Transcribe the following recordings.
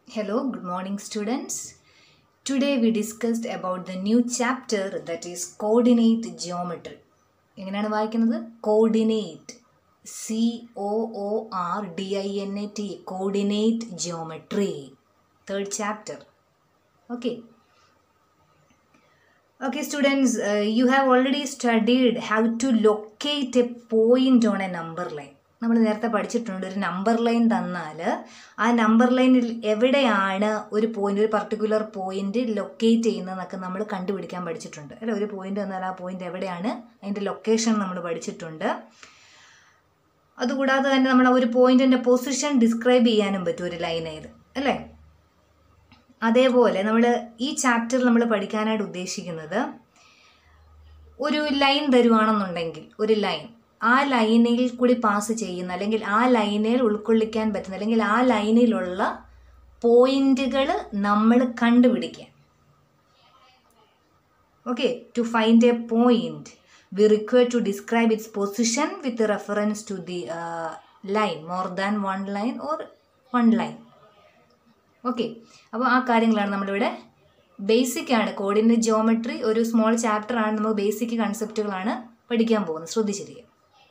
Hello, good morning, students. Today we discussed about the new chapter that is coordinate geometry. എങ്ങനെയാണ് വായിക്കുന്നത് coordinate C O O R D I N A T coordinate geometry third chapter okay Okay, students, uh, you have already studied how to locate a point on a number line. നമ്മൾ നേരത്തെ പഠിച്ചിട്ടുണ്ട് ഒരു number line തന്നാൽ ആ number ലൈനിൽ എവിടെയാണ് ഒരു point ഒരു പർട്ടിക്കുലർ പോയിന്റ് ലൊക്കേറ്റ് ചെയ്യുന്നതെന്നൊക്കെ നമ്മൾ കണ്ടുപിടിക്കാൻ പഠിച്ചിട്ടുണ്ട് അല്ലെ ഒരു പോയിന്റ് തന്നാൽ ആ പോയിന്റ് എവിടെയാണ് അതിൻ്റെ ലൊക്കേഷൻ നമ്മൾ പഠിച്ചിട്ടുണ്ട് അതുകൂടാതെ തന്നെ നമ്മൾ ആ ഒരു പോയിന്റിൻ്റെ പൊസിഷൻ ഡിസ്ക്രൈബ് ചെയ്യാനും പറ്റും ഒരു ലൈനേത് അല്ലേ അതേപോലെ നമ്മൾ ഈ ചാപ്റ്ററിൽ നമ്മൾ പഠിക്കാനായിട്ട് ഉദ്ദേശിക്കുന്നത് ഒരു ലൈൻ തരുവാണെന്നുണ്ടെങ്കിൽ ഒരു ലൈൻ ആ ലൈനിൽ കൂടി പാസ് ചെയ്യുന്ന അല്ലെങ്കിൽ ആ ലൈനിൽ ഉൾക്കൊള്ളിക്കാൻ പറ്റുന്ന അല്ലെങ്കിൽ ആ ലൈനിലുള്ള പോയിന്റുകൾ നമ്മൾ കണ്ടുപിടിക്കുക okay to find a point we require to describe its position with reference to the line more than one line or one line okay അപ്പോൾ ആ കാര്യങ്ങളാണ് നമ്മളിവിടെ ബേസിക് ആണ് കോർഡിനേറ്റ് ജിയോമെട്രി ഒരു സ്മോൾ ചാപ്റ്റർ ആണ് നമുക്ക് ബേസിക് കൺസെപ്റ്റുകളാണ് പഠിക്കാൻ പോകുന്നത് ശ്രദ്ധിച്ചിരിക്കുക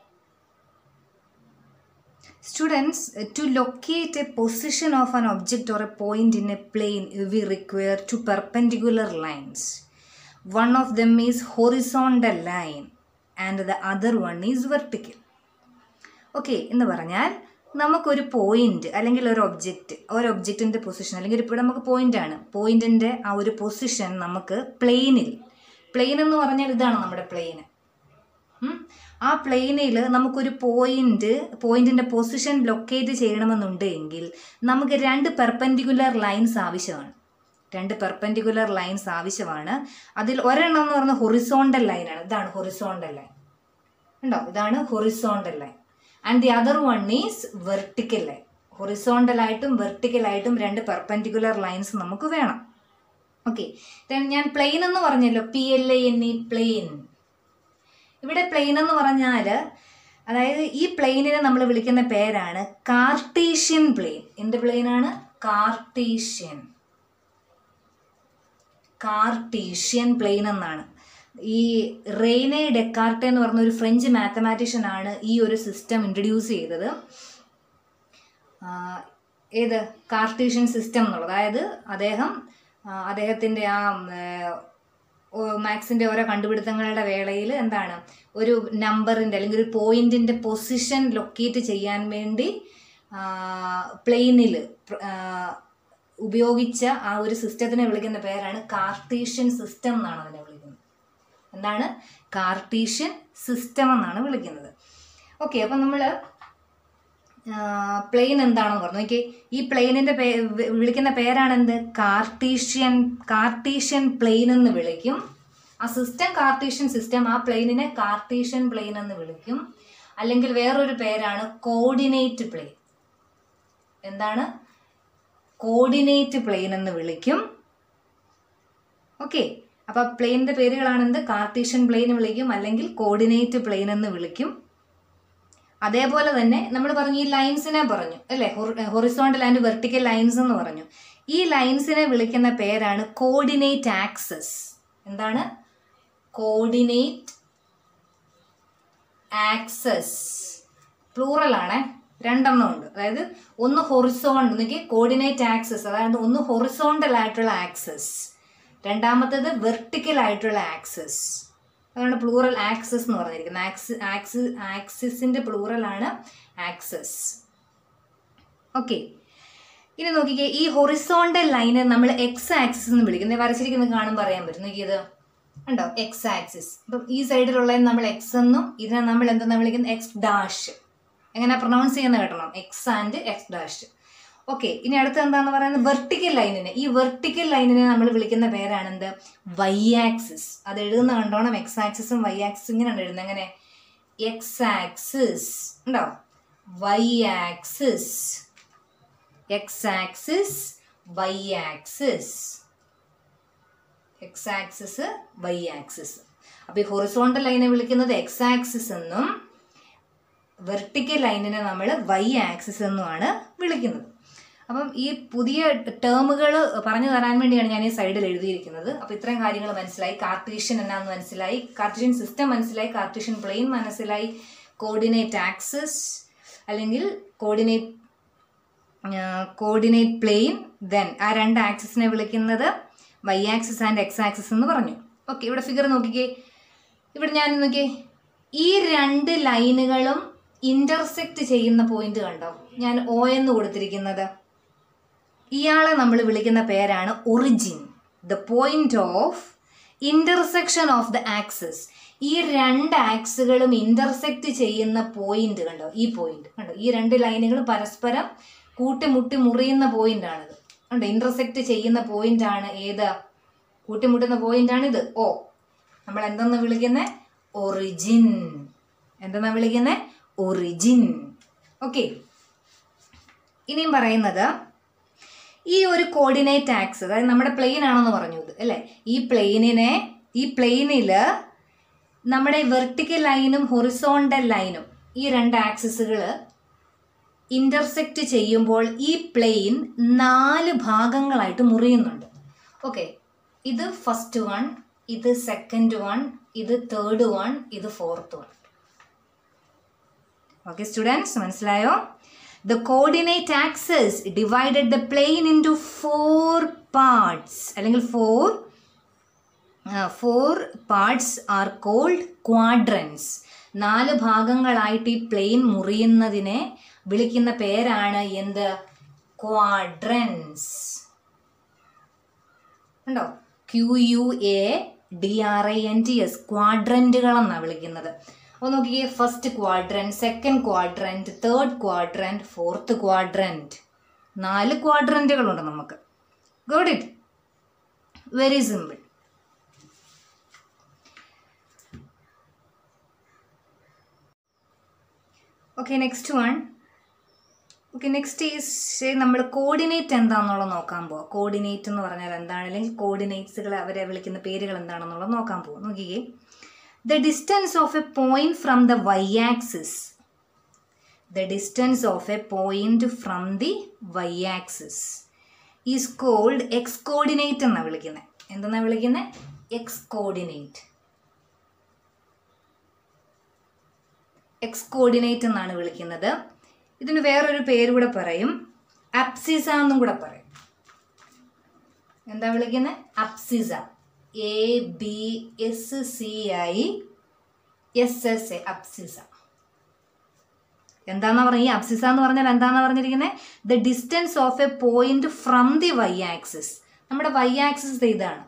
students to locate a position of an object or a point in a plane we require two perpendicular lines one of them is horizontal line and the other one is vertical okay എന്ന് പറഞ്ഞാൽ നമുക്കൊരു point അല്ലെങ്കിൽ ഒരു object ഒരു ഒബ്ജക്റ്റിൻ്റെ position അല്ലെങ്കിൽ ഇപ്പോൾ നമുക്ക് point ആണ് പോയിന്റിൻ്റെ ആ ഒരു പൊസിഷൻ നമുക്ക് പ്ലെയിനിൽ പ്ലെയിൻ എന്ന് പറഞ്ഞാൽ ഇതാണ് നമ്മുടെ പ്ലെയിന് ആ പ്ലെയിനിൽ നമുക്കൊരു പോയിന്റ് പോയിന്റിൻ്റെ പൊസിഷൻ ലൊക്കേറ്റ് ചെയ്യണമെന്നുണ്ടെങ്കിൽ നമുക്ക് രണ്ട് പെർപെൻഡിക്കുലർ ലൈൻസ് ആവശ്യമാണ് രണ്ട് പെർപെൻഡിക്കുലർ ലൈൻസ് ആവശ്യമാണ് അതിൽ ഒരെണ്ണം എന്ന് പറഞ്ഞാൽ ഹൊറിസോണ്ടൽ ലൈനാണ് ഇതാണ് ഹൊറിസോണ്ടൽ ലൈൻ ഉണ്ടോ ഇതാണ് horizontal line and the other one is vertical line ഹൊറിസോണ്ടലായിട്ടും വെർട്ടിക്കലായിട്ടും രണ്ട് പെർപെൻഡിക്കുലർ ലൈൻസ് നമുക്ക് വേണം ഓക്കെ ഞാൻ പ്ലെയിൻ എന്ന് പറഞ്ഞല്ലോ P L A N E plane ഇവിടെ പ്ലെയിൻ എന്ന് പറഞ്ഞാൽ അതായത് ഈ പ്ലെയിനിനെ നമ്മൾ വിളിക്കുന്ന പേരാണ് കാർട്ടീഷ്യൻ പ്ലെയിൻ എന്ത് പ്ലെയിനാണ് കാർട്ടീഷ്യൻ കാർട്ടീഷ്യൻ പ്ലെയിൻ എന്നാണ് ഈ റെയ്നെ ഡെക്കാർട്ടെ എന്ന് പറഞ്ഞ ഒരു ഫ്രഞ്ച് മാത്തമാറ്റീഷ്യൻ ആണ് ഈ ഒരു സിസ്റ്റം ഇൻട്രൊഡ്യൂസ് ചെയ്തത് ഏത് കാർട്ടീഷ്യൻ സിസ്റ്റം എന്നുള്ളത് അതായത് അദ്ദേഹം അദ്ദേഹത്തിൻ്റെ ആ മാത്സിൻ്റെ ഓരോ കണ്ടുപിടുത്തങ്ങളുടെ വേളയിൽ എന്താണ് ഒരു നമ്പറിൻ്റെ അല്ലെങ്കിൽ ഒരു പോയിന്റിൻ്റെ പൊസിഷൻ ലൊക്കേറ്റ് ചെയ്യാൻ വേണ്ടി പ്ലെയിനിൽ ഉപയോഗിച്ച ആ ഒരു സിസ്റ്റത്തിനെ വിളിക്കുന്ന പേരാണ് കാർട്ടീഷ്യൻ സിസ്റ്റം എന്നാണ് അതിനെ വിളിക്കുന്നത് എന്താണ് കാർട്ടീഷ്യൻ സിസ്റ്റം എന്നാണ് വിളിക്കുന്നത് ഓക്കെ അപ്പം നമ്മൾ പ്ലെയിൻ എന്താണെന്ന് പറഞ്ഞു നോക്കി ഈ പ്ലെയിനിൻ്റെ പേ വിളിക്കുന്ന പേരാണ് എന്ത് കാർട്ടീഷ്യൻ കാർട്ടീഷ്യൻ പ്ലെയിൻ എന്ന് വിളിക്കും ആ സിസ്റ്റം കാർട്ടീഷ്യൻ സിസ്റ്റം ആ പ്ലെയിനിനെ കാർട്ടീഷ്യൻ പ്ലെയിൻ എന്ന് വിളിക്കും അല്ലെങ്കിൽ വേറൊരു പേരാണ് കോർഡിനേറ്റ് പ്ലെയിൻ എന്താണ് കോർഡിനേറ്റ് പ്ലെയിൻ എന്ന് വിളിക്കും ഓക്കെ അപ്പോൾ പ്ലെയിനിൻ്റെ പേരുകളാണെന്ത് കാർട്ടീഷ്യൻ പ്ലെയിൻ വിളിക്കും അല്ലെങ്കിൽ കോർഡിനേറ്റ് പ്ലെയിൻ എന്ന് വിളിക്കും അതേപോലെ തന്നെ നമ്മൾ പറഞ്ഞു ഈ ലൈൻസിനെ പറഞ്ഞു അല്ലേ ഹൊറിസോണ്ടൽ ആൻഡ് വെർട്ടിക്കൽ ലൈൻസ് എന്ന് പറഞ്ഞു ഈ ലൈൻസിനെ വിളിക്കുന്ന പേരാണ് കോർഡിനേറ്റ് ആക്സസ് എന്താണ് കോർഡിനേറ്റ് ആക്സസ് പ്ലൂറൽ ആണേ രണ്ടെണ്ണം ഉണ്ട് അതായത് ഒന്ന് ഹൊറിസോൺ നോക്കി കോർഡിനേറ്റ് ആക്സസ് അതായത് ഒന്ന് ഹൊറിസോണ്ടൽ ആയിട്ടുള്ള ആക്സസ് രണ്ടാമത്തേത് വെർട്ടിക്കൽ ആയിട്ടുള്ള ആക്സസ് അതാണ് പ്ലൂറൽ ആക്സസ് എന്ന് പറഞ്ഞിരിക്കുന്നത് ആക്സ് ആക്സ് ആക്സിസിൻ്റെ പ്ലൂറലാണ് ആക്സസ് ഓക്കെ ഇനി നോക്കിക്കേ ഈ ഹൊറിസോണ്ടൽ ലൈനെ നമ്മൾ എക്സ് ആക്സിസ് എന്ന് വിളിക്കുന്നത് വരച്ചിരിക്കുന്നത് കാണുമ്പോൾ അറിയാൻ പറ്റും നോക്കിയത് ഉണ്ടോ എക്സ് ആക്സിസ് അപ്പം ഈ സൈഡിലുള്ളതിന് നമ്മൾ എക്സ് എന്നും ഇതിനെ നമ്മൾ എന്തെന്നാ വിളിക്കുന്നത് എക്സ് ഡാഷ് എങ്ങനെ പ്രൊണൗൺസ് ചെയ്യുന്ന കേട്ടണം X and X dash okay ഇനി അടുത്ത് എന്താന്ന് പറയുന്നത് വെർട്ടിക്കൽ ലൈനിനെ ഈ വെർട്ടിക്കൽ ലൈനിനെ നമ്മൾ വിളിക്കുന്ന പേരാണ് എന്ത് വൈ ആക്സിസ് അത് എഴുതുന്ന കണ്ടോണം എക്സ് ആക്സിസും വൈ ആക്സിസും ഇങ്ങനെയാണ് എഴുതുന്നത് എങ്ങനെ എക്സ് ആക്സിസ് ഉണ്ടോ Y axis X axis Y axis X axis Y axis അപ്പോൾ ഈ ഹൊറിസോണ്ടൽ ലൈനെ വിളിക്കുന്നത് എക്സ് ആക്സിസ് എന്നും വെർട്ടിക്കൽ ലൈനിനെ നമ്മൾ വൈ ആക്സിസ് എന്നുമാണ് വിളിക്കുന്നത് അപ്പം ഈ പുതിയ ടേമുകൾ പറഞ്ഞു തരാൻ വേണ്ടിയാണ് ഞാൻ ഈ സൈഡിൽ എഴുതിയിരിക്കുന്നത് അപ്പോൾ ഇത്രയും കാര്യങ്ങൾ മനസ്സിലായി കാർട്ടീഷ്യൻ എന്നാന്ന് മനസ്സിലായി കാർട്ടീഷ്യൻ സിസ്റ്റം മനസ്സിലായി കാർട്ടീഷ്യൻ പ്ലെയിൻ മനസ്സിലായി കോർഡിനേറ്റ് ആക്സസ് അല്ലെങ്കിൽ കോർഡിനേറ്റ് കോർഡിനേറ്റ് പ്ലെയിൻ ദെൻ ആ രണ്ട് ആക്സിസിനെ വിളിക്കുന്നത് Y axis and X axis എന്ന് പറഞ്ഞു ഓക്കെ ഇവിടെ ഫിഗർ നോക്കിക്കേ ഇവിടെ ഞാൻ നോക്കിയേ ഈ രണ്ട് ലൈനുകളും ഇന്റർസെക്റ്റ് ചെയ്യുന്ന പോയിന്റ് കണ്ടോ ഞാൻ ഒ എന്ന് കൊടുത്തിരിക്കുന്നത് ഇയാളെ നമ്മൾ വിളിക്കുന്ന പേരാണ് origin the point of intersection of the axes ഈ രണ്ട് ആക്സുകളും ഇന്റർസെക്റ്റ് ചെയ്യുന്ന പോയിന്റ് കണ്ടോ ഈ പോയിന്റ് കണ്ടോ ഈ രണ്ട് ലൈനുകൾ പരസ്പരം കൂട്ടിമുട്ടി മുറിയുന്ന പോയിന്റ് ആണിത് കണ്ടോ ഇന്റർസെക്റ്റ് ചെയ്യുന്ന പോയിന്റ് ആണ് ഏത് കൂട്ടിമുട്ടുന്ന പോയിന്റ് ആണ് ഇത് ഓ നമ്മൾ എന്തെന്ന് വിളിക്കുന്നത് ഒറിജിൻ എന്തെന്നാ വിളിക്കുന്നത് ഒറിജിൻ ഓക്കെ ഇനിയും പറയുന്നത് ഈ ഒരു കോർഡിനേറ്റ് ആക്സ് അതായത് നമ്മുടെ പ്ലെയിൻ ആണെന്ന് പറഞ്ഞു ഇത് അല്ലേ ഈ പ്ലെയിനിനെ ഈ പ്ലെയിനിൽ നമ്മുടെ വെർട്ടിക്കൽ ലൈനും ഹൊറിസോണ്ടൽ ലൈനും ഈ രണ്ട് ആക്സിസുകൾ ഇന്റർസെക്റ്റ് ചെയ്യുമ്പോൾ ഈ പ്ലെയിൻ നാല് ഭാഗങ്ങളായിട്ട് മുറിയുന്നുണ്ട് ഓക്കെ ഇത് ഫസ്റ്റ് വൺ ഇത് സെക്കൻഡ് വൺ ഇത് തേർഡ് വൺ ഇത് ഫോർത്ത് വൺ ഓക്കെ സ്റ്റുഡൻസ് മനസ്സിലായോ the coordinate axes divided the plane into four parts അല്ലെങ്കിൽ four four parts are called quadrants നാല് ഭാഗങ്ങളായിട്ട് ഈ പ്ലെയിൻ മുറിയുന്നതിനെ വിളിക്കുന്ന പേരാണ് എന്ത് ക്വാഡ്രൻസ് ഉണ്ടോ Q U A D R I N T S ക്വാഡ്രൻറ്റുകൾ എന്നാണ് വിളിക്കുന്നത് അപ്പോൾ നോക്കിയേ first quadrant second quadrant third quadrant fourth quadrant നാല് ക്വാഡ്രൻറ്റുകളുണ്ട് നമുക്ക് got it very simple okay next one okay next is നമ്മൾ കോർഡിനേറ്റ് എന്താണെന്നുള്ളത് നോക്കാൻ പോവാം കോർഡിനേറ്റ് എന്ന് പറഞ്ഞാൽ എന്താണ് അല്ലെങ്കിൽ കോർഡിനേറ്റ്സുകൾ അവരെ വിളിക്കുന്ന പേരുകൾ എന്താണെന്നുള്ളത് നോക്കാൻ പോവാം നോക്കിക്കേ the distance of a point from the Y axis the distance of a point from the Y axis is called X coordinate എന്നാണ് വിളിക്കുന്നത് എന്തെന്നാണ് വിളിക്കുന്നത് എക്സ് കോർഡിനേറ്റ് എക്സ് കോർഡിനേറ്റ് എന്നാണ് വിളിക്കുന്നത് ഇതിന് വേറൊരു പേര് കൂടെ പറയും അപ്സിസ എന്നും കൂടെ പറയും എന്താ വിളിക്കുന്നത് abscissa A B S C I S S A abscissa എന്താന്ന് പറഞ്ഞ ഈ അപ്സിസ എന്ന് പറഞ്ഞാൽ എന്താന്ന് പറഞ്ഞിരിക്കുന്നത് the distance of a point from the Y axis നമ്മുടെ വൈ ആക്സിസ് ഇതാണ്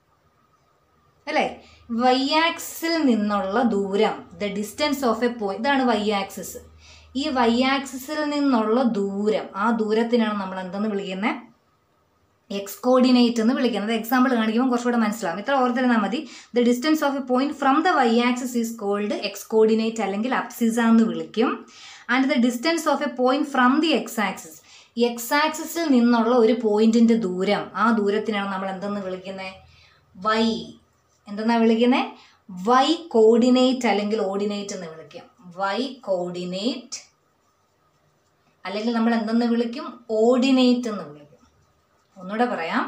അല്ലേ വൈ ആക്സിൽ നിന്നുള്ള ദൂരം the distance of a point ഇതാണ് വൈ ആക്സിസ് ഈ വൈ ആക്സിസിൽ നിന്നുള്ള ദൂരം ആ ദൂരത്തിനാണ് നമ്മൾ എന്തെന്ന് വിളിക്കുന്നത് എക്സ് കോർഡിനേറ്റ് എന്ന് വിളിക്കുന്നത് എക്സാമ്പിൾ കാണിക്കുമ്പോൾ കുറച്ചുകൂടെ മനസ്സിലാവും ഇത്ര ഓർത്തിരുന്നാൽ മതി the distance of a point from the Y axis is called X coordinate അല്ലെങ്കിൽ അപ്സിസ എന്ന് വിളിക്കും and the distance of a point from the X axis X ആക്സിസിൽ നിന്നുള്ള ഒരു പോയിന്റിന്റെ ദൂരം ആ ദൂരത്തിനാണ് നമ്മൾ എന്തെന്ന് വിളിക്കുന്നത് വൈ എന്തെന്നാ വിളിക്കുന്നത് വൈ കോർഡിനേറ്റ് അല്ലെങ്കിൽ ഓർഡിനേറ്റ് എന്ന് വിളിക്കും വൈ കോർഡിനേറ്റ് അല്ലെങ്കിൽ നമ്മൾ എന്തെന്ന് വിളിക്കും ഓർഡിനേറ്റ് എന്ന് വിളിക്കും ഒന്നുകൂടെ പറയാം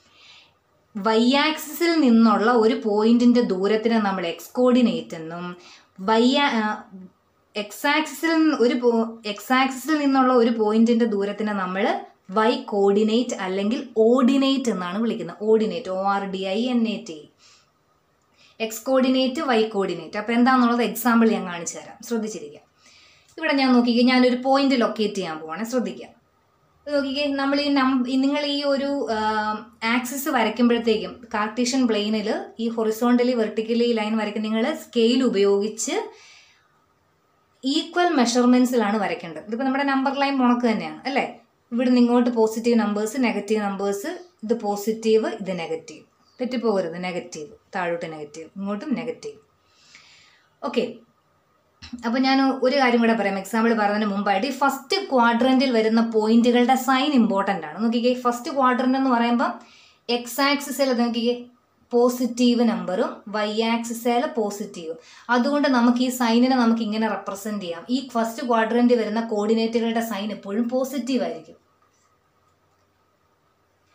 വൈ ആക്സിസിൽ നിന്നുള്ള ഒരു പോയിന്റിന്റെ ദൂരത്തിന് നമ്മൾ എക്സ് കോർഡിനേറ്റ് എന്നും വൈ എക്സ് ആക്സിസിൽ ഒരു എക്സ് ആക്സിസിൽ നിന്നുള്ള ഒരു പോയിന്റിന്റെ ദൂരത്തിന് നമ്മൾ വൈ കോർഡിനേറ്റ് അല്ലെങ്കിൽ ഓർഡിനേറ്റ് എന്നാണ് വിളിക്കുന്നത് ordinate O R D I N A T X coordinate Y coordinate അപ്പോൾ എന്താണെന്നുള്ളത് എക്സാമ്പിൾ ഞാൻ കാണിച്ചു തരാം ശ്രദ്ധിച്ചിരിക്കുക ഇവിടെ ഞാൻ നോക്കിക്കേ ഞാനൊരു പോയിന്റ് ലൊക്കേറ്റ് ചെയ്യാൻ പോവാണ് ശ്രദ്ധിക്കുക നോക്കിക്കേ നമ്മൾ ഈ നം നിങ്ങൾ ഈ ഒരു ആക്സിസ് വരയ്ക്കുമ്പോഴത്തേക്കും കാർട്ടീഷ്യൻ പ്ലെയിനിൽ ഈ ഹൊറിസോണ്ടലി വെർട്ടിക്കലി ലൈൻ വരയ്ക്കുന്ന നിങ്ങൾ സ്കെയിൽ ഉപയോഗിച്ച് ഈക്വൽ മെഷർമെൻറ്റ്സിലാണ് വരയ്ക്കേണ്ടത് ഇതിപ്പോൾ നമ്മുടെ നമ്പർ ലൈൻ മുണക്ക് തന്നെയാണ് അല്ലേ ഇവിടെ നിന്ന് ഇങ്ങോട്ട് പോസിറ്റീവ് നമ്പേഴ്സ് നെഗറ്റീവ് നമ്പേഴ്സ് ഇത് പോസിറ്റീവ് ഇത് നെഗറ്റീവ് തെറ്റിപ്പോകരുത് നെഗറ്റീവ് താഴോട്ട് നെഗറ്റീവ് ഇങ്ങോട്ടും നെഗറ്റീവ് ഓക്കെ അപ്പോൾ ഞാൻ ഒരു കാര്യം കൂടെ പറയാം എക്സാമ്പിൾ പറയുന്നതിന് മുമ്പായിട്ട് ഈ ഫസ്റ്റ് ക്വാഡ്രൻറ്റിൽ വരുന്ന പോയിന്റുകളുടെ സൈൻ ഇമ്പോർട്ടൻ്റ് ആണ് നോക്കിക്കേ ഫസ്റ്റ് ക്വാഡ്രൻ്റ് എന്ന് പറയുമ്പോൾ എക്സ് ആക്സിസിൽ നോക്കിക്കേ പോസിറ്റീവ് നമ്പറും വൈ ആക്സിസിൽ പോസിറ്റീവ് അതുകൊണ്ട് നമുക്ക് ഈ സൈനിനെ നമുക്ക് ഇങ്ങനെ റെപ്രസെൻറ്റ് ചെയ്യാം ഈ ഫസ്റ്റ് ക്വാഡ്രൻറ്റ് വരുന്ന കോർഡിനേറ്റുകളുടെ സൈൻ എപ്പോഴും പോസിറ്റീവ് ആയിരിക്കും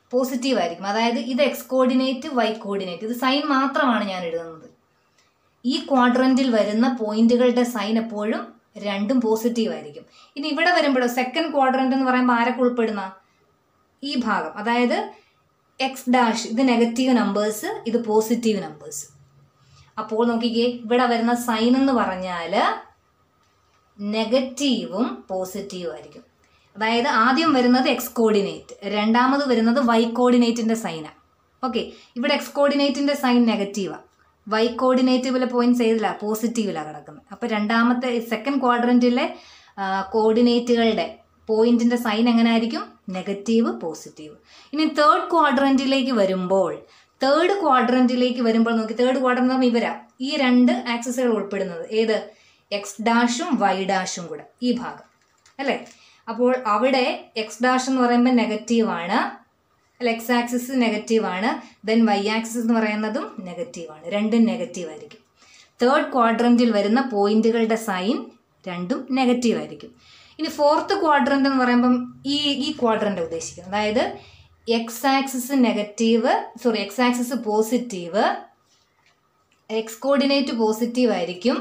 പോസിറ്റീവ് ആയിരിക്കും അതായത് ഇത് എക്സ് കോർഡിനേറ്റ് വൈ കോർഡിനേറ്റ് ഇത് സൈൻ മാത്രമാണ് ഞാൻ എഴുതുന്നത് ഈ ക്വാഡ്രന്റിൽ വരുന്ന പോയിന്റുകളുടെ സൈൻ എപ്പോഴും രണ്ടും പോസിറ്റീവ് ആയിരിക്കും ഇനി ഇവിടെ വരുമ്പോഴോ സെക്കൻഡ് ക്വാഡ്രന്റ് എന്ന് പറയുമ്പോൾ ആരൊക്കെ ഉൾപ്പെടുന്ന ഈ ഭാഗം അതായത് എക്സ് ഡാഷ് ഇത് നെഗറ്റീവ് നമ്പേഴ്സ് ഇത് പോസിറ്റീവ് നമ്പേഴ്സ് അപ്പോൾ നോക്കിക്കേ ഇവിടെ വരുന്ന സൈൻ എന്ന് പറഞ്ഞാൽ നെഗറ്റീവും പോസിറ്റീവും ആയിരിക്കും അതായത് ആദ്യം വരുന്നത് എക്സ് കോർഡിനേറ്റ് രണ്ടാമത് വരുന്നത് വൈ കോർഡിനേറ്റിൻ്റെ സൈനാണ് ഓക്കെ ഇവിടെ എക്സ് കോർഡിനേറ്റിൻ്റെ സൈൻ നെഗറ്റീവാണ് വൈ കോർഡിനേറ്റീവിലെ പോയിന്റ്സ് ഏതിലാണ് പോസിറ്റീവിലാണ് കിടക്കുന്നത് അപ്പോൾ രണ്ടാമത്തെ സെക്കൻഡ് ക്വാഡ്രൻറ്റിലെ കോർഡിനേറ്റുകളുടെ പോയിന്റിന്റെ സൈൻ എങ്ങനെ ആയിരിക്കും നെഗറ്റീവ് പോസിറ്റീവ് ഇനി തേർഡ് ക്വാഡ്രന്റിലേക്ക് വരുമ്പോൾ തേർഡ് ക്വാഡ്രന്റിലേക്ക് വരുമ്പോൾ നോക്കി തേർഡ് ക്വാഡ്രന്റ് എന്ന് ഇവരാ ഈ രണ്ട് ആക്സസുകൾ ഉൾപ്പെടുന്നത് ഏത് എക്സ് ഡാഷും വൈ ഡാഷും കൂടെ ഈ ഭാഗം അല്ലേ അപ്പോൾ അവിടെ എക്സ് ഡാഷ് എന്ന് പറയുമ്പോൾ നെഗറ്റീവ് ആണ് അല്ല എക്സ് ആക്സിസ് നെഗറ്റീവ് ആണ് ദെൻ വൈ ആക്സിസ് എന്ന് പറയുന്നതും നെഗറ്റീവ് ആണ് രണ്ടും നെഗറ്റീവ് ആയിരിക്കും തേർഡ് ക്വാഡ്രന്റിൽ വരുന്ന പോയിന്റുകളുടെ സൈൻ രണ്ടും നെഗറ്റീവ് ആയിരിക്കും ഇനി ഫോർത്ത് ക്വാഡ്രന്റ് എന്ന് പറയുമ്പം ഈ ഈ ക്വാഡ്രന്റ് ഉദ്ദേശിക്കുന്നത് അതായത് X axis negative sorry X axis positive X coordinate positive ആയിരിക്കും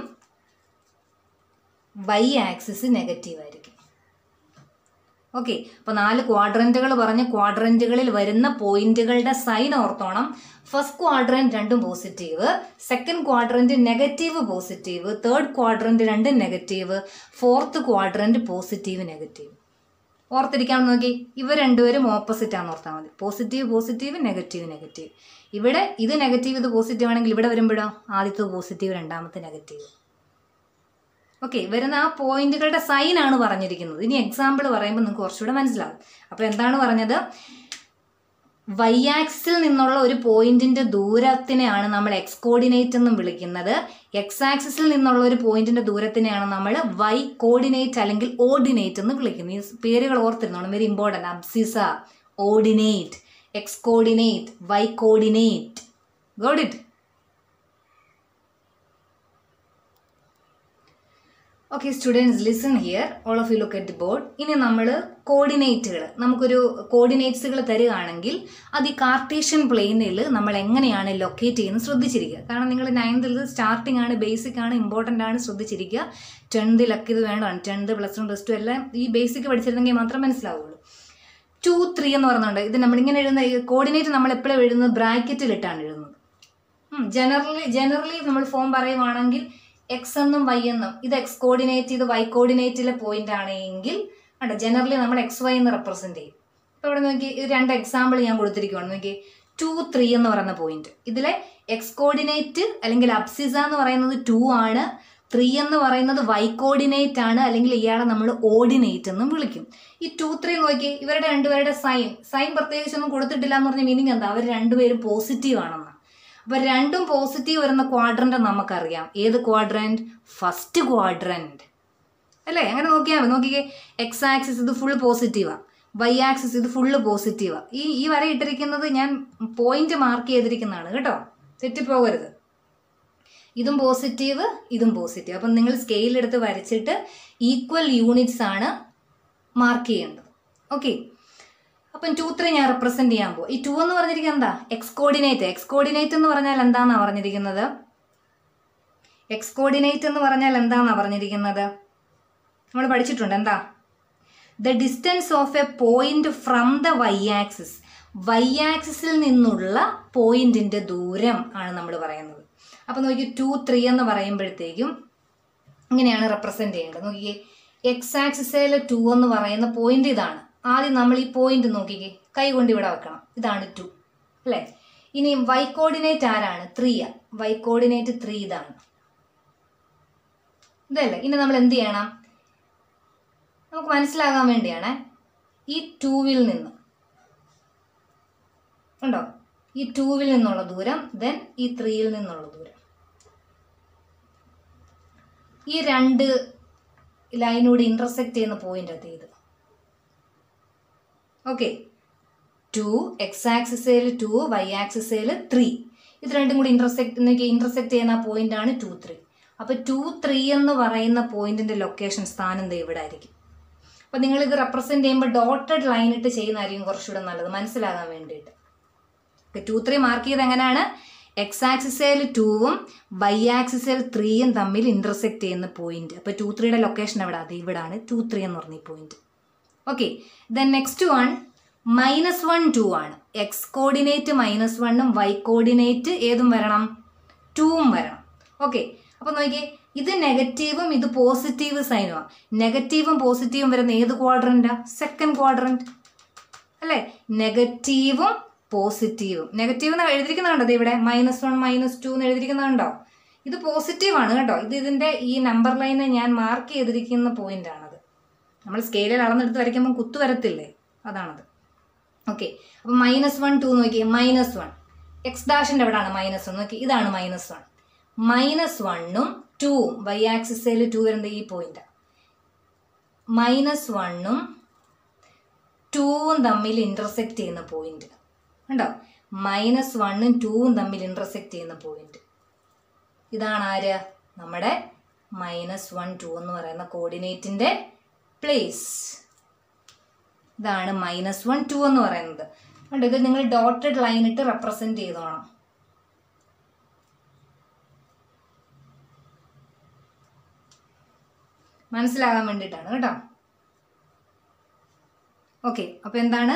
വൈ ആക്സിസ് നെഗറ്റീവ് ആയിരിക്കും ഓക്കെ അപ്പോൾ നാല് ക്വാഡ്രന്റുകൾ പറഞ്ഞ് ക്വാഡ്രന്റുകളിൽ വരുന്ന പോയിന്റുകളുടെ സൈൻ ഓർത്തോണം ഫസ്റ്റ് ക്വാഡ്രന്റ് രണ്ടും positive second quadrant negative positive third quadrant രണ്ടും negative fourth quadrant positive negative ഓർത്തിരിക്കാൻ നോക്കി ഇവ രണ്ടുപേരും ഓപ്പോസിറ്റ് ആണെന്ന് ഓർത്താൽ മതി പോസിറ്റീവ് പോസിറ്റീവ് നെഗറ്റീവ് നെഗറ്റീവ് ഇവിടെ ഇത് നെഗറ്റീവ് ഇത് പോസിറ്റീവ് ആണെങ്കിൽ ഇവിടെ വരുമ്പോഴോ ആദ്യത്തെ പോസിറ്റീവ് രണ്ടാമത്തെ നെഗറ്റീവ് ഓക്കെ വരുന്ന ആ പോയിന്റുകളുടെ സൈൻ ആണ് പറഞ്ഞിരിക്കുന്നത് ഇനി എക്സാമ്പിൾ പറയുമ്പോൾ നിങ്ങൾക്ക് കുറച്ചുകൂടെ മനസ്സിലാവും അപ്പോൾ എന്താണ് പറഞ്ഞത് വൈ ആക്സിൽ നിന്നുള്ള ഒരു പോയിന്റിന്റെ ദൂരത്തിനെയാണ് നമ്മൾ എക്സ് കോർഡിനേറ്റ് എന്നും വിളിക്കുന്നത് എക്സ് ആക്സിസിൽ നിന്നുള്ള ഒരു പോയിന്റിന്റെ ദൂരത്തിനെയാണ് നമ്മൾ വൈ കോർഡിനേറ്റ് അല്ലെങ്കിൽ ഓർഡിനേറ്റ് എന്ന് വിളിക്കുന്നത് ഈ പേരുകൾ ഓർത്തിരുന്നോണം very important abscissa ordinate X coordinate Y coordinate got it okay students listen here all of you look at the board ഇനി നമ്മൾ കോർഡിനേറ്റുകൾ നമുക്കൊരു കോർഡിനേറ്റ്സുകൾ തരികയാണെങ്കിൽ അത് ഈ കാർട്ടീഷ്യൻ പ്ലെയിനിൽ നമ്മൾ എങ്ങനെയാണ് ലൊക്കേറ്റ് ചെയ്യുന്നത് ശ്രദ്ധിച്ചിരിക്കുക കാരണം നിങ്ങൾ നയൻത്തിൽ സ്റ്റാർട്ടിംഗ് ആണ് ബേസിക് ആണ് ഇമ്പോർട്ടൻ്റ് ആണ് ശ്രദ്ധിച്ചിരിക്കുക ടെൻത്തിലൊക്കെ ഇത് വേണ്ടതാണ് tenth plus one plus two എല്ലാം ഈ ബേസിക് പഠിച്ചിരുന്നെങ്കിൽ മാത്രം മനസ്സിലാവുള്ളൂ ടു ത്രീ എന്ന് പറയുന്നുണ്ട് ഇത് നമ്മളിങ്ങനെ എഴുതുന്ന കോർഡിനേറ്റ് നമ്മൾ എപ്പോഴും എഴുതുന്നത് ബ്രാക്കറ്റിലിട്ടാണ് എഴുതുന്നത് ജനറലി ജനറലി നമ്മൾ ഫോം പറയുവാണെങ്കിൽ എക്സ് എന്നും വൈ എന്നും ഇത് എക്സ് കോർഡിനേറ്റ് ഇത് വൈ കോർഡിനേറ്റിലെ പോയിന്റ് ആണെങ്കിൽ ഉണ്ട് ജനറലി നമ്മൾ എക്സ് വൈ എന്ന് റെപ്രസെന്റ് ചെയ്യും ഇപ്പോൾ ഇവിടെ നോക്കി ഇത് രണ്ട് എക്സാമ്പിൾ ഞാൻ കൊടുത്തിരിക്കുകയാണ് നോക്കി ടു ത്രീ എന്ന് പറയുന്ന പോയിന്റ് ഇതിലെ എക്സ് കോർഡിനേറ്റ് അല്ലെങ്കിൽ അബ്സിസ എന്ന് പറയുന്നത് ടു ആണ് ത്രീ എന്ന് പറയുന്നത് വൈ കോർഡിനേറ്റ് ആണ് അല്ലെങ്കിൽ ഇയാളെ നമ്മൾ ഓർഡിനേറ്റ് എന്നും വിളിക്കും ഈ ടു ത്രീ നോക്കി ഇവരുടെ രണ്ടുപേരുടെ സൈൻ സൈൻ പ്രത്യേകിച്ചൊന്നും കൊടുത്തിട്ടില്ല എന്ന് പറഞ്ഞ മീനിങ് എന്താ അവർ രണ്ടുപേരും പോസിറ്റീവ് ആണെന്ന് അപ്പൊ രണ്ടും പോസിറ്റീവ് വരുന്ന ക്വാഡ്രന്റ് നമുക്കറിയാം ഏത് ക്വാഡ്രന്റ് ഫസ്റ്റ് ക്വാഡ്രന്റ് അല്ലേ അങ്ങനെ നോക്കിയാൽ മതി നോക്കിക്കേ എക്സ് ആക്സിസ് ഇത് ഫുൾ പോസിറ്റീവാ വൈ ആക്സിസ് ഇത് ഫുള്ള് പോസിറ്റീവാ ഈ ഈ വര ഇട്ടിരിക്കുന്നത് ഞാൻ പോയിന്റ് മാർക്ക് ചെയ്തിരിക്കുന്നതാണ് കേട്ടോ തെറ്റിപ്പോകരുത് ഇതും പോസിറ്റീവ് ഇതും പോസിറ്റീവ് അപ്പം നിങ്ങൾ സ്കെയിൽ എടുത്ത് വരച്ചിട്ട് ഈക്വൽ യൂണിറ്റ്സ് ആണ് മാർക്ക് ചെയ്യേണ്ടത് ഓക്കെ അപ്പം ടു ത്രീ ഞാൻ റെപ്രസെന്റ് ചെയ്യാൻ പോകും ഈ ടു എന്ന് പറഞ്ഞിരിക്കുന്നത് എന്താ എക്സ് കോർഡിനേറ്റ് എക്സ് കോർഡിനേറ്റ് എന്ന് പറഞ്ഞാൽ എന്താന്നാ പറഞ്ഞിരിക്കുന്നത് എക്സ് കോർഡിനേറ്റ് എന്ന് പറഞ്ഞാൽ എന്താന്നാ പറഞ്ഞിരിക്കുന്നത് നമ്മൾ പഠിച്ചിട്ടുണ്ട് എന്താ the distance of a point from the Y axis Y ആക്സിസിൽ നിന്നുള്ള പോയിന്റിന്റെ ദൂരം ആണ് നമ്മൾ പറയുന്നത് അപ്പം നോക്കി ടു ത്രീ എന്ന് പറയുമ്പോഴത്തേക്കും ഇങ്ങനെയാണ് റെപ്രസെന്റ് ചെയ്യേണ്ടത് നോക്കിയേ എക്സ് ആക്സിസിലെ ടു എന്ന് പറയുന്ന പോയിന്റ് ഇതാണ് ആദ്യം നമ്മൾ ഈ പോയിന്റ് നോക്കിക്കേ കൈ കൊണ്ട് ഇവിടെ വെക്കണം ഇതാണ് ടു അല്ലേ ഇനി വൈ കോർഡിനേറ്റ് ആരാണ് ത്രീയാ വൈ കോർഡിനേറ്റ് ത്രീ ഇതാണ് ഇതല്ലേ ഇനി നമ്മൾ എന്ത് ചെയ്യണം നമുക്ക് മനസ്സിലാകാൻ വേണ്ടിയാണ് ഈ ടൂവിൽ നിന്ന് ഉണ്ടോ ഈ ടൂവിൽ നിന്നുള്ള ദൂരം ദെൻ ഈ ത്രീയിൽ നിന്നുള്ള ദൂരം ഈ രണ്ട് ലൈനോട് ഇന്റർസെക്ട് ചെയ്യുന്ന പോയിന്റ് അത് ഇത് ഓക്കെ ടു എക്സ് ആക്സിസയിൽ ടു വൈ ആക്സിസയിൽ ത്രീ ഇത് രണ്ടും കൂടി ഇന്റർസെക്ട് ഇന്റർസെക്ട് ചെയ്യുന്ന പോയിന്റ് ആണ് ടു ത്രീ അപ്പൊ ടു ത്രീ എന്ന് പറയുന്ന പോയിന്റിന്റെ ലൊക്കേഷൻ സ്ഥാനം ദേ ഇവിടെ ആയിരിക്കും അപ്പോൾ നിങ്ങൾ ഇത് റെപ്രസെൻറ്റ് ചെയ്യുമ്പോൾ ഡോട്ടഡ് ലൈൻ ഇട്ട് ചെയ്യുന്നതായിരിക്കും കുറച്ചുകൂടെ നല്ലത് മനസ്സിലാകാൻ വേണ്ടിയിട്ട് ടു ത്രീ മാർക്ക് ചെയ്ത് എങ്ങനെയാണ് എക്സ് ആക്സിസേൽ ടൂവും വൈ ആക്സിസേൽ ത്രീയും തമ്മിൽ ഇൻ്റർസെക്റ്റ് ചെയ്യുന്ന പോയിന്റ് അപ്പോൾ ടു ത്രീയുടെ ലൊക്കേഷൻ എവിടെ അത് ഇവിടാണ് ടു ത്രീ എന്ന് പറഞ്ഞ ഈ point okay then next one minus one two ആണ് എക്സ് കോർഡിനേറ്റ് മൈനസ് വണ്ണും വൈ കോർഡിനേറ്റ് ഏതും വരണം ടൂവും വരണം ഓക്കെ അപ്പോൾ നോക്കിയേ ഇത് നെഗറ്റീവും ഇത് പോസിറ്റീവ് സൈനുമാണ് നെഗറ്റീവും പോസിറ്റീവും വരുന്ന ഏത് ക്വാഡ്രൻറ്റാ സെക്കൻഡ് ക്വാഡ്രൻറ്റ് അല്ലേ നെഗറ്റീവും പോസിറ്റീവും നെഗറ്റീവ് എന്ന് എഴുതിയിരിക്കുന്നുണ്ടോ ദേ ഇവിടെ മൈനസ് വൺ മൈനസ് ടു എന്ന് എഴുതിയിരിക്കുന്നുണ്ടോ ഇത് പോസിറ്റീവ് ആണ് കേട്ടോ ഇത് ഇതിൻ്റെ ഈ നമ്പർ ലൈന് ഞാൻ മാർക്ക് ചെയ്തിരിക്കുന്ന പോയിന്റ് ആണത് നമ്മൾ സ്കെയിലിൽ അളന്നെടുത്ത് വരയ്ക്കുമ്പോൾ കുത്തു വരത്തില്ലേ അതാണത് ഓക്കെ അപ്പം മൈനസ് വൺ ടു നോക്കി മൈനസ് വൺ എക്സ് ഡാഷിൻ്റെ എവിടെയാണ് മൈനസ് വൺ നോക്കി ഇതാണ് മൈനസ് വൺ മൈനസ് വണ്ണും ടൂവും വൈ ആക്സിസിൽ ടു വരുന്നത് ഈ പോയിന്റ് മൈനസ് വണ്ണും ടൂവും തമ്മിൽ ഇൻ്റർസെക്റ്റ് ചെയ്യുന്ന പോയിന്റ് കണ്ടോ മൈനസ് വണ്ണും ടൂവും തമ്മിൽ ഇൻ്റർസെക്റ്റ് ചെയ്യുന്ന പോയിന്റ് ഇതാണ് ആര് നമ്മുടെ മൈനസ് വൺ ടു എന്ന് പറയുന്ന കോർഡിനേറ്റിൻ്റെ പ്ലേസ് ഇതാണ് മൈനസ് വൺ ടു എന്ന് പറയുന്നത് കണ്ടോ ഇത് നിങ്ങൾ ഡോട്ടഡ് ലൈൻ ഇട്ട് റെപ്രസെൻറ്റ് ചെയ്തോണം മനസ്സിലാകാൻ വേണ്ടിയിട്ടാണ് കേട്ടോ ഓക്കെ അപ്പോൾ എന്താണ്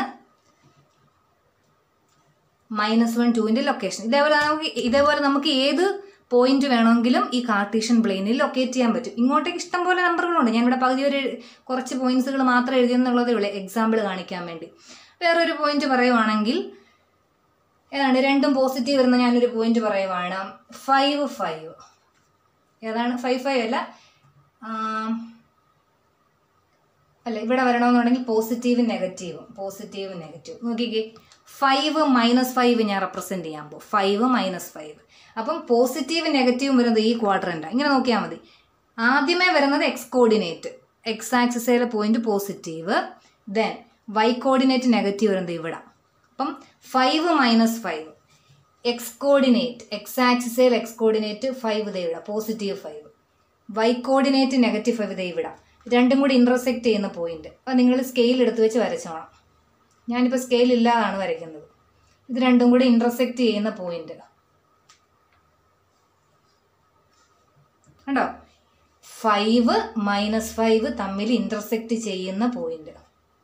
മൈനസ് വൺ ടുവിൻ്റെ ലൊക്കേഷൻ ഇതേപോലെ നമുക്ക് ഇതേപോലെ നമുക്ക് ഏത് പോയിന്റ് വേണമെങ്കിലും ഈ കാർട്ടീഷ്യൻ പ്ലെയിനിൽ ലൊക്കേറ്റ് ചെയ്യാൻ പറ്റും ഇങ്ങോട്ടേക്ക് ഇഷ്ടം പോലെ നമ്പറുകളുണ്ട് ഞാൻ ഇവിടെ പകുതി ഒരു കുറച്ച് പോയിന്റ്സുകൾ മാത്രം എഴുതിയെന്നുള്ളതേ ഉള്ളൂ എക്സാമ്പിൾ കാണിക്കാൻ വേണ്ടി വേറൊരു പോയിന്റ് പറയുവാണെങ്കിൽ ഏതാണ് രണ്ടും പോസിറ്റീവ് വരുന്ന ഞാനൊരു പോയിന്റ് പറയുവാണ് ഫൈവ് ഫൈവ് ഏതാണ് ഫൈവ് ഫൈവ് അല്ല ആം, അല്ല ഇവിടെ വരണമെന്നുണ്ടെങ്കിൽ പോസിറ്റീവ് നെഗറ്റീവും പോസിറ്റീവ് നെഗറ്റീവ് നോക്കിക്കേ ഫൈവ് മൈനസ് ഫൈവ് ഞാൻ റെപ്രസെൻറ്റ് ചെയ്യാൻ പോകും ഫൈവ് മൈനസ് ഫൈവ് അപ്പം പോസിറ്റീവ് നെഗറ്റീവും വരുന്നത് ഈ ക്വാഡ്രൻ്റ് ഇങ്ങനെ നോക്കിയാൽ മതി ആദ്യമേ വരുന്നത് എക്സ് കോർഡിനേറ്റ് എക്സ് ആക്സിസയിലെ point positive then Y coordinate negative വരുന്നത് ഇവിടെ അപ്പം five minus five X coordinate X ആക്സിസയിൽ എക്സ് കോർഡിനേറ്റ് ഫൈവ് ദേ ഇവിടെ positive five Y coordinate negative five ദേ ഇവിടെ രണ്ടും കൂടി ഇൻ്റർസെക്റ്റ് ചെയ്യുന്ന പോയിന്റ് അപ്പോൾ നിങ്ങൾ സ്കെയിൽ എടുത്ത് വെച്ച് വരച്ചോണം ഞാനിപ്പോൾ സ്കെയിൽ ഇല്ലാതാണ് വരയ്ക്കുന്നത് ഇത് രണ്ടും കൂടി ഇൻ്റർസെക്റ്റ് ചെയ്യുന്ന പോയിന്റ് കണ്ടോ ഫൈവ് മൈനസ് ഫൈവ് തമ്മിൽ ഇൻ്റർസെക്റ്റ് ചെയ്യുന്ന പോയിന്റ്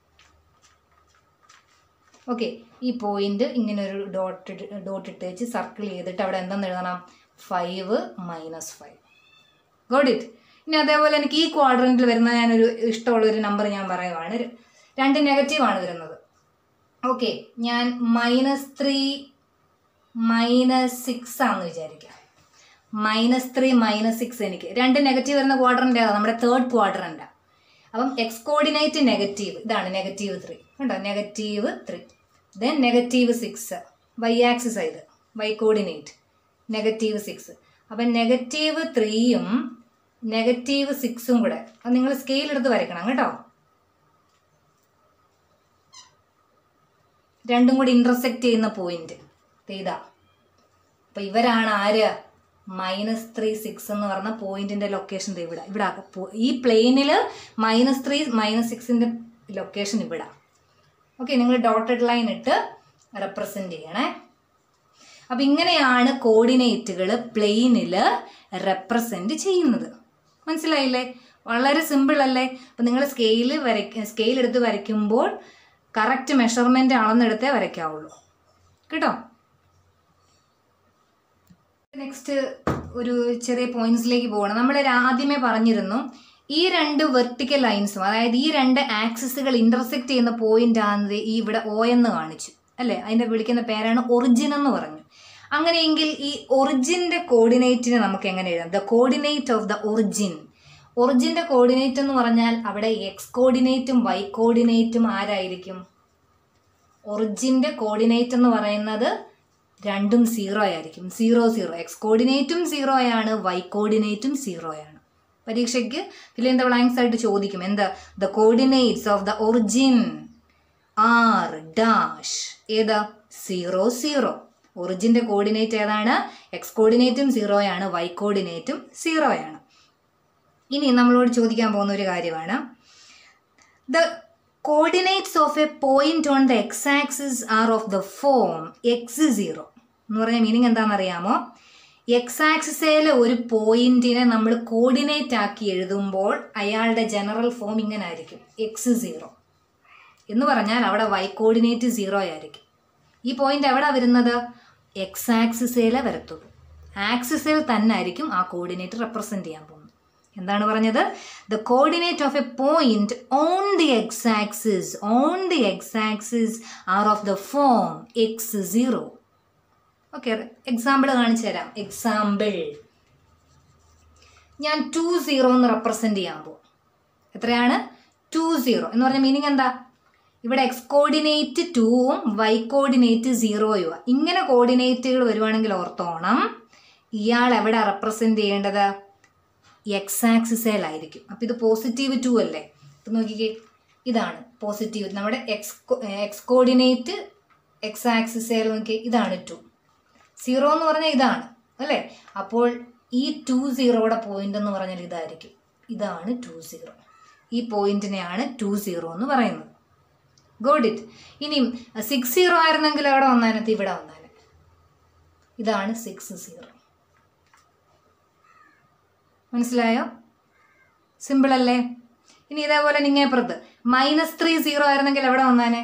ഓക്കെ ഈ പോയിന്റ് ഇങ്ങനെ ഒരു ഡോട്ട് ഡോട്ട് ഇട്ട് വെച്ച് സർക്കിൾ ചെയ്തിട്ട് അവിടെ എന്തെന്ന് എഴുതണം five minus five got it ഇനി അതേപോലെ എനിക്ക് ഈ ക്വാഡ്രൻറ്റിൽ വരുന്ന ഞാനൊരു ഇഷ്ടമുള്ള ഒരു നമ്പർ ഞാൻ പറയുവാണ് ര- രണ്ട് നെഗറ്റീവ് ആണ് വരുന്നത് ഓക്കെ ഞാൻ മൈനസ് ത്രീ മൈനസ് സിക്സ് ആണെന്ന് വിചാരിക്കാം മൈനസ് ത്രീ മൈനസ് സിക്സ് എനിക്ക് രണ്ട് നെഗറ്റീവ് വരുന്ന ക്വാഡ്രൻ്റ് ഏതാണ് നമ്മുടെ തേർഡ് ക്വാഡ്രൻ്റ് അപ്പം എക്സ് കോർഡിനേറ്റ് നെഗറ്റീവ് ഇതാണ് നെഗറ്റീവ് ത്രീ കണ്ടോ negative three then negative six Y axis ഇത് വൈ കോർഡിനേറ്റ് നെഗറ്റീവ് സിക്സ് അപ്പം നെഗറ്റീവ് ത്രീയും നെഗറ്റീവ് സിക്സും കൂടെ അത് നിങ്ങൾ സ്കെയിൽ എടുത്ത് വരയ്ക്കണം കേട്ടോ രണ്ടും കൂടി ഇൻ്റർസെക്റ്റ് ചെയ്യുന്ന പോയിന്റ് ഇതാ അപ്പം ഇവരാണ് ആര് മൈനസ് ത്രീ സിക്സ് എന്ന് പറഞ്ഞ പോയിന്റിന്റെ ലൊക്കേഷൻ ഇവിടെ ഇവിടെ ആക്കാം. പോ- ഈ പ്ലെയിനിൽ മൈനസ് ത്രീ മൈനസ് സിക്സിന്റെ ലൊക്കേഷൻ ഇവിടെ ഓക്കെ നിങ്ങൾ ഡോട്ടഡ് ലൈൻ ഇട്ട് റെപ്രസെന്റ് ചെയ്യണേ അപ്പം ഇങ്ങനെയാണ് കോർഡിനേറ്റുകൾ പ്ലെയിനിൽ റെപ്രസെന്റ് ചെയ്യുന്നത് മനസ്സിലായില്ലേ വളരെ സിമ്പിൾ അല്ലേ അപ്പം നിങ്ങൾ സ്കെയിൽ വരയ്ക്ക സ്കെയിൽ എടുത്ത് വരയ്ക്കുമ്പോൾ കറക്റ്റ് മെഷർമെൻറ്റ് അളന്നെടുത്തേ വരയ്ക്കാവുള്ളൂ കേട്ടോ നെക്സ്റ്റ് ഒരു ചെറിയ പോയിന്റ്സിലേക്ക് പോകണം നമ്മൾ ആദ്യമേ പറഞ്ഞിരുന്നു ഈ രണ്ട് വെർട്ടിക്കൽ ലൈൻസും അതായത് ഈ രണ്ട് ആക്സിസുകൾ ഇന്റർസെക്ട് ചെയ്യുന്ന പോയിന്റ് ആണ് ഈ ഇവിടെ ഒ എന്ന് കാണിച്ചു അല്ലേ അതിന്റെ വിളിക്കുന്ന പേരാണ് ഒറിജിൻ എന്ന് പറഞ്ഞു അങ്ങനെയെങ്കിൽ ഈ ഒറിജിന്റെ കോർഡിനേറ്റിനെ നമുക്ക് എങ്ങനെ എഴുതാം the coordinate of the origin ഒറിജിന്റെ കോർഡിനേറ്റ് എന്ന് പറഞ്ഞാൽ അവിടെ എക്സ് കോർഡിനേറ്റും വൈ കോർഡിനേറ്റും ആരായിരിക്കും ഒറിജിന്റെ കോർഡിനേറ്റ് എന്ന് പറയുന്നത് രണ്ടും സീറോ ആയിരിക്കും സീറോ സീറോ എക്സ് കോർഡിനേറ്റും സീറോ ആണ് വൈ കോർഡിനേറ്റും സീറോ ആണ് പരീക്ഷയ്ക്ക് ഫിൽ ഇൻ ദ ബ്ലാങ്ക്സ് ആയിട്ട് ചോദിക്കും എന്താ the coordinates of the origin are dash ഏതാ സീറോ സീറോ ഒറിജിന്റെ കോർഡിനേറ്റ് ഏതാണ് എക്സ് കോർഡിനേറ്റും സീറോ ആണ് വൈ കോർഡിനേറ്റും സീറോ ആണ് ഇനി നമ്മളോട് ചോദിക്കാൻ പോകുന്ന ഒരു കാര്യമാണ് the coordinates of a point on the X axis are of the form X zero എന്ന് പറഞ്ഞ മീനിങ് എന്താണെന്നറിയാമോ എക്സ് ആക്സിസിലെ ഒരു പോയിന്റിനെ നമ്മൾ കോർഡിനേറ്റ് ആക്കി എഴുതുമ്പോൾ അയാളുടെ ജനറൽ ഫോം ഇങ്ങനെ ആയിരിക്കും എക്സ് സീറോ എന്ന് പറഞ്ഞാൽ അവിടെ വൈ കോർഡിനേറ്റ് സീറോ ആയിരിക്കും ഈ പോയിന്റ് എവിടെ വരുന്നത് എക്സ് ആക്സിസിലെ വരത്തുള്ളൂ ആക്സിസിൽ തന്നെ ആയിരിക്കും ആ കോർഡിനേറ്റ് റെപ്രസെൻറ്റ് ചെയ്യാൻ പോകുന്നത് എന്താണ് പറഞ്ഞത് the coordinate of a point on the X axis on the X axis are of the form X zero okay example കാണിച്ചു തരാം എക്സാമ്പിൾ ഞാൻ ടു സീറോ എന്ന് റെപ്രസെൻറ്റ് ചെയ്യാൻ പോകും എത്രയാണ് ടു സീറോ എന്ന് പറഞ്ഞ മീനിങ് എന്താ ഇവിടെ എക്സ് കോർഡിനേറ്റ് ടൂവും വൈ കോർഡിനേറ്റ് സീറോയും ഇങ്ങനെ കോർഡിനേറ്റുകൾ വരുവാണെങ്കിൽ ഓർത്തോണം ഇയാൾ എവിടെ റെപ്രസെൻറ്റ് ചെയ്യേണ്ടത് എക്സ് ആക്സിസേലായിരിക്കും അപ്പം ഇത് പോസിറ്റീവ് ടു അല്ലേ ഇപ്പം നോക്കിക്കേ ഇതാണ് പോസിറ്റീവ് നമ്മുടെ എക്സ് എക്സ് കോർഡിനേറ്റ് എക്സ് ആക്സിസേൽ നോക്കി ഇതാണ് ടു സീറോ എന്ന് പറഞ്ഞാൽ ഇതാണ് അല്ലേ അപ്പോൾ ഈ ടു സീറോയുടെ പോയിന്റ് എന്ന് പറഞ്ഞാൽ ഇതായിരിക്കും ഇതാണ് ടു സീറോ ഈ പോയിന്റിനെയാണ് ടു സീറോ എന്ന് പറയുന്നത് ഗോഡ് ഇറ്റ് ഇനിയും സിക്സ് സീറോ ആയിരുന്നെങ്കിൽ എവിടെ വന്നാനത്ത് ഇവിടെ വന്നാന് ഇതാണ് സിക്സ് സീറോ മനസ്സിലായോ സിമ്പിൾ അല്ലേ ഇനി ഇതേപോലെ നിങ്ങേപ്പുറത്ത് മൈനസ് ത്രീ സീറോ ആയിരുന്നെങ്കിൽ എവിടെ വന്നാനെ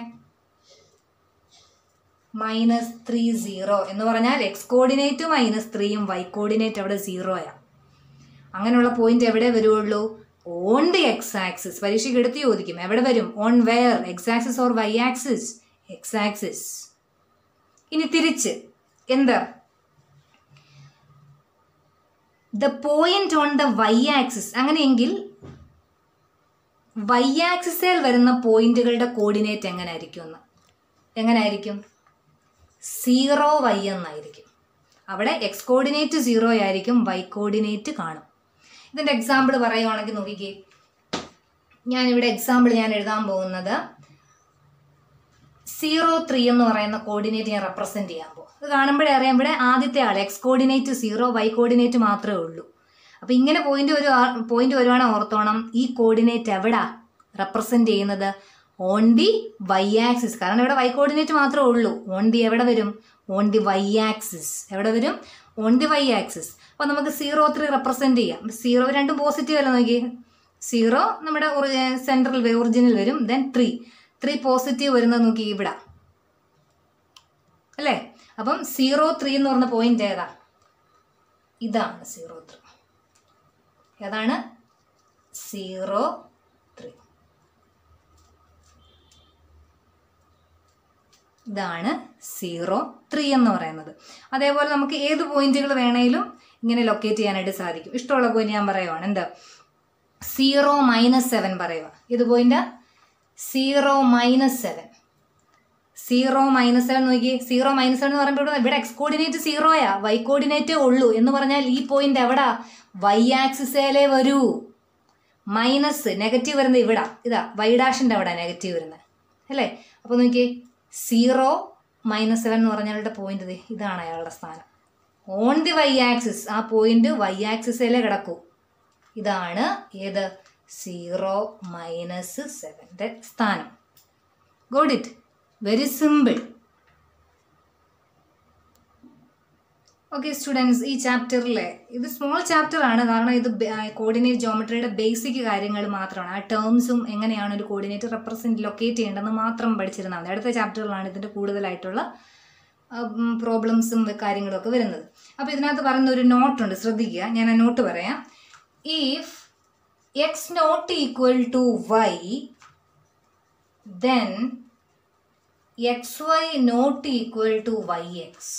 മൈനസ് ത്രീ സീറോ എന്ന് പറഞ്ഞാൽ എക്സ് കോർഡിനേറ്റ് മൈനസ് ത്രീയും വൈ കോർഡിനേറ്റ് അവിടെ സീറോയാ അങ്ങനെയുള്ള പോയിന്റ് എവിടെ വരുള്ളൂ ഓൺ ദി എക്സ് ആക്സിസ് പരീക്ഷയ്ക്ക് എടുത്ത് ചോദിക്കും എവിടെ വരും on where X axis or Y axis X axis ഇനി തിരിച്ച് എന്താ the point on the Y axis അങ്ങനെയെങ്കിൽ വൈ ആക്സിസിൽ വരുന്ന പോയിന്റുകളുടെ കോർഡിനേറ്റ് എങ്ങനെ ആയിരിക്കും എന്ന് എങ്ങനെ ആയിരിക്കും സീറോ വൈ എന്നായിരിക്കും അവിടെ എക്സ് കോർഡിനേറ്റ് സീറോ ആയിരിക്കും വൈ കോർഡിനേറ്റ് കാണും ഇതിൻ്റെ എക്സാമ്പിൾ പറയുവാണെങ്കിൽ നോക്കിക്കേ ഞാനിവിടെ എക്സാമ്പിൾ ഞാൻ എഴുതാൻ പോകുന്നത് സീറോ ത്രീ എന്ന് പറയുന്ന കോർഡിനേറ്റ് ഞാൻ റെപ്രസെൻറ്റ് ചെയ്യാൻ പോകും ഇത് കാണുമ്പോഴേ അറിയാം ഇവിടെ ആദ്യത്തെ ആൾ X coordinate zero Y coordinate മാത്രമേ ഉള്ളൂ അപ്പോൾ ഇങ്ങനെ പോയിന്റ് ഒരു പോയിന്റ് വരുവാണെങ്കിൽ ഓർത്തോണം ഈ കോർഡിനേറ്റ് എവിടാ റെപ്രസെൻറ്റ് ചെയ്യുന്നത് ഓൺ ദി വൈ ആക്സിസ് കാരണം ഇവിടെ വൈ കോർഡിനേറ്റ് മാത്രമേ ഉള്ളൂ ഓൺ ദി എവിടെ വരും ഓൺ ദി വൈ ആക്സിസ് എവിടെ വരും ഓൺ ദി വൈ ആക്സിസ് അപ്പോൾ നമുക്ക് സീറോ ത്രീ റെപ്രസെൻറ്റ് ചെയ്യാം സീറോ രണ്ടും പോസിറ്റീവ് അല്ല നോക്കി സീറോ നമ്മുടെ സെൻട്രൽ ഒറിജിനൽ വരും ദെൻ ത്രീ ത്രീ പോസിറ്റീവ് വരുന്നത് നോക്കി ഇവിടെ അല്ലേ അപ്പം സീറോ ത്രീ എന്ന് പറഞ്ഞ പോയിന്റ് ഏതാ ഇതാണ് സീറോ ത്രീ ഏതാണ് സീറോ ത്രീ ഇതാണ് സീറോ ത്രീ എന്ന് പറയുന്നത് അതേപോലെ നമുക്ക് ഏത് പോയിന്റുകൾ വേണേലും ഇങ്ങനെ ലൊക്കേറ്റ് ചെയ്യാനായിട്ട് സാധിക്കും ഇഷ്ടമുള്ള പോയിന്റ് ഞാൻ പറയുവാണ് എന്താ സീറോ മൈനസ് സെവൻ പറയുക ഇത് point zero minus seven zero minus seven നോക്കി സീറോ മൈനസ് സെവൻ എന്ന് പറയുമ്പോൾ ഇവിടെ എക്സ് കോർഡിനേറ്റ് സീറോയാ വൈ കോർഡിനേറ്റേ ഉള്ളൂ എന്ന് പറഞ്ഞാൽ ഈ പോയിന്റ് എവിടാ വൈ ആക്സിസേലേ വരൂ മൈനസ് നെഗറ്റീവ് വരുന്നത് ഇവിടെ ഇതാ വൈ ഡാഷിൻ്റെ അവിടെ നെഗറ്റീവ് വരുന്നത് അല്ലേ അപ്പോൾ നോക്കിയേ സീറോ മൈനസ് സെവൻ എന്ന് പറഞ്ഞാളുടെ പോയിന്റ് ദേ ഇതാണ് അയാളുടെ സ്ഥാനം ഓൺ ദി വൈ ആക്സിസ് ആ പോയിന്റ് വൈ ആക്സിസിലേ കിടക്കൂ ഇതാണ് ഏത് സീറോ മൈനസ് സെവൻ്റെ സ്ഥാനം got it very simple okay students ഈ ചാപ്റ്ററിലെ ഇത് സ്മോൾ ചാപ്റ്റർ ആണ് കാരണം ഇത് കോർഡിനേറ്റ് ജോമെട്രിയുടെ ബേസിക് കാര്യങ്ങൾ മാത്രമാണ് ആ ടേംസും എങ്ങനെയാണ് ഒരു കോർഡിനേറ്റ് റെപ്രസെൻറ്റ് ലൊക്കേറ്റ് ചെയ്യേണ്ടതെന്ന് മാത്രം പഠിച്ചിരുന്നാൽ മതി അടുത്ത ചാപ്റ്ററിലാണ് ഇതിൻ്റെ കൂടുതലായിട്ടുള്ള പ്രോബ്ലംസും കാര്യങ്ങളും ഒക്കെ വരുന്നത് അപ്പോൾ ഇതിനകത്ത് പറയുന്ന ഒരു നോട്ടുണ്ട് ശ്രദ്ധിക്കുക ഞാൻ ആ നോട്ട് പറയാം if X not equal to Y then X Y not equal to Y X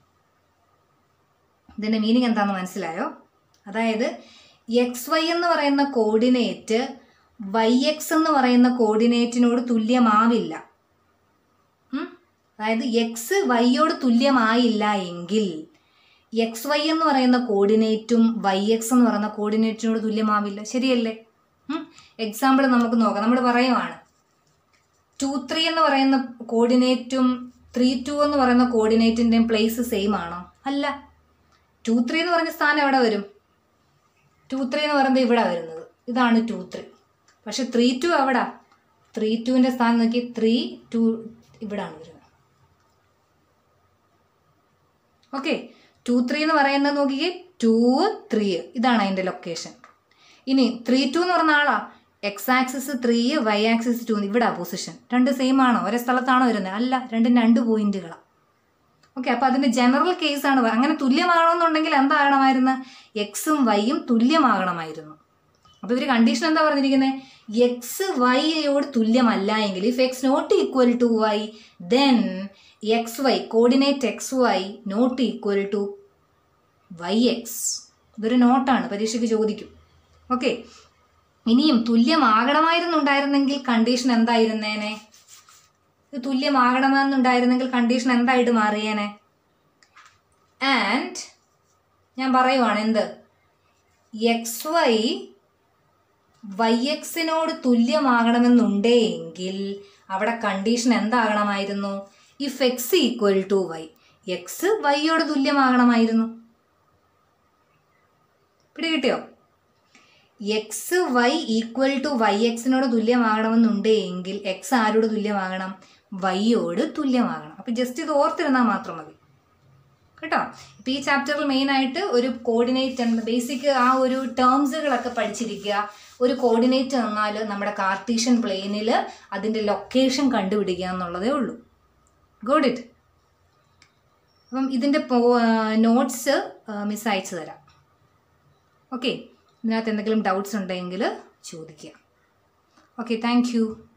ഇതിൻ്റെ മീനിങ് എന്താണെന്ന് മനസ്സിലായോ അതായത് എക്സ് വൈ എന്ന് പറയുന്ന കോർഡിനേറ്റ് വൈ എക്സ് എന്ന് പറയുന്ന കോർഡിനേറ്റിനോട് തുല്യമാവില്ല ഉം? അതായത് എക്സ് വൈയോട് തുല്യമായില്ല എങ്കിൽ എക്സ് വൈ എന്ന് പറയുന്ന കോർഡിനേറ്റും വൈ എക്സ് എന്ന് പറയുന്ന കോർഡിനേറ്റിനോട് തുല്യമാവില്ല ശരിയല്ലേ എക്സാമ്പിൾ നമുക്ക് നോക്കാം നമ്മൾ പറയുവാണ് ടു ത്രീ എന്ന് പറയുന്ന കോർഡിനേറ്റും ത്രീ ടു എന്ന് പറയുന്ന കോർഡിനേറ്റിൻ്റെയും പ്ലേസ് സെയിം ആണോ അല്ല ടു ത്രീ എന്ന് പറഞ്ഞ സ്ഥാനം എവിടെ വരും ടു ത്രീ എന്ന് പറയുന്നത് ഇവിടെ വരുന്നത് ഇതാണ് ടു ത്രീ പക്ഷെ ത്രീ ടു എവിടാ ത്രീ ടുവിൻ്റെ സ്ഥാനം നോക്കി ത്രീ ടു ഇവിടാണ് വരുന്നത് ഓക്കെ ടു ത്രീ എന്ന് പറയുന്നത് നോക്കിക്കേ ടു ത്രീ ഇതാണ് അതിൻ്റെ ലൊക്കേഷൻ ഇനി ത്രീ ടു എന്ന് പറഞ്ഞ ആളാ X axis three Y axis two ഇവിടെ പൊസിഷൻ രണ്ട് സെയിം ആണോ ഒരേ സ്ഥലത്താണോ വരുന്നത് അല്ല രണ്ടും രണ്ട് പോയിന്റുകളാണ് ഓക്കെ അപ്പോൾ അതിൻ്റെ ജനറൽ കേസാണ് അങ്ങനെ തുല്യമാകണമെന്നുണ്ടെങ്കിൽ എന്താകണമായിരുന്നു എക്സും വൈയും തുല്യമാകണമായിരുന്നു അപ്പോൾ ഇവർ കണ്ടീഷൻ എന്താ പറഞ്ഞിരിക്കുന്നത് എക്സ് വൈയോട് തുല്യമല്ല എങ്കിൽ if X not equal to Y then X Y coordinate X Y not equal to Y X ഇതൊരു നോട്ടാണ് പരീക്ഷയ്ക്ക് ചോദിക്കും ഓക്കെ ഇനിയും തുല്യമാകണമായിരുന്നുണ്ടായിരുന്നെങ്കിൽ കണ്ടീഷൻ എന്തായിരുന്നേനെ ഇത് തുല്യമാകണമെന്നുണ്ടായിരുന്നെങ്കിൽ കണ്ടീഷൻ എന്തായിട്ട് മാറിയേനെ ആൻഡ് ഞാൻ പറയുവാണ് എന്ത് എക്സ് വൈ വൈ എക്സിനോട് തുല്യമാകണമെന്നുണ്ടേ എങ്കിൽ അവിടെ കണ്ടീഷൻ എന്താകണമായിരുന്നു if X equal to Y X വൈയോട് തുല്യമാകണമായിരുന്നു പിടികിട്ടിയോ X Y equal to Y എക്സിനോട് തുല്യമാകണമെന്നുണ്ട് എങ്കിൽ എക്സ് ആരോട് തുല്യമാകണം വൈയോട് തുല്യമാകണം അപ്പം ജസ്റ്റ് ഇത് ഓർത്തിരുന്നാൽ മാത്രം മതി കേട്ടോ ഇപ്പം ഈ ചാപ്റ്ററിൽ മെയിനായിട്ട് ഒരു കോർഡിനേറ്റ് ബേസിക് ആ ഒരു ടേംസുകളൊക്കെ പഠിച്ചിരിക്കുക ഒരു കോർഡിനേറ്റ് തന്നാൽ നമ്മുടെ കാർട്ടീഷ്യൻ പ്ലെയിനിൽ അതിൻ്റെ ലൊക്കേഷൻ കണ്ടുപിടിക്കുക എന്നുള്ളതേ ഉള്ളൂ ഗുഡ് ഇറ്റ് അപ്പം ഇതിൻ്റെ നോട്ട്സ് മിസ് അയച്ചു തരാം ഓക്കെ ഇതിനകത്ത് എന്തെങ്കിലും ഡൗട്ട്സ് ഉണ്ടെങ്കിൽ ചോദിക്കുക ഓക്കെ താങ്ക് യു